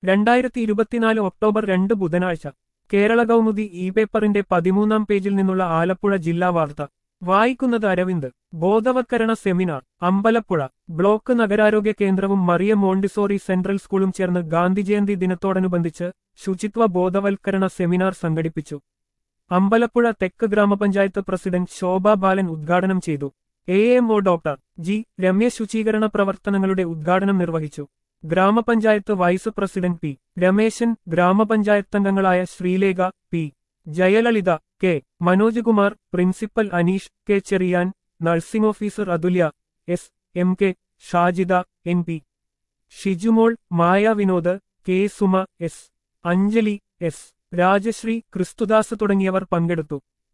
രണ്ടായിരത്തി ഇരുപത്തിനാല് ഒക്ടോബർ രണ്ട് ബുധനാഴ്ച കേരള കൗമുദി ഇ പേപ്പറിന്റെ പതിമൂന്നാം പേജിൽ നിന്നുള്ള ആലപ്പുഴ ജില്ലാ വാർത്ത വായിക്കുന്നത് അരവിന്ദ് ബോധവത്കരണ സെമിനാർ അമ്പലപ്പുഴ ബ്ലോക്ക് നഗരാരോഗ്യ കേന്ദ്രവും മറിയ മോണ്ടിസോറി സെൻട്രൽ സ്കൂളും ചേർന്ന് ഗാന്ധിജയന്തി ദിനത്തോടനുബന്ധിച്ച് ശുചിത്വ ബോധവൽക്കരണ സെമിനാർ സംഘടിപ്പിച്ചു അമ്പലപ്പുഴ തെക്ക് ഗ്രാമപഞ്ചായത്ത് പ്രസിഡന്റ് ശോഭ ബാലൻ ഉദ്ഘാടനം ചെയ്തു A M O doctor G Ramya ശുചീകരണ പ്രവർത്തനങ്ങളുടെ ഉദ്ഘാടനം നിർവഹിച്ചു ഗ്രാമപഞ്ചായത്ത് വൈസ് പ്രസിഡന്റ് പി രമേശൻ ഗ്രാമപഞ്ചായത്തംഗങ്ങളായ Sreelekha P Jayalalitha K Manoj Kumar principal Aneesh K Cherian nursing officer Athulya S M K Shajida N P Shijumol Maya Vinod K Suma S Anjali S Rajasree Kristhudas തുടങ്ങിയവർ പങ്കെടുത്തു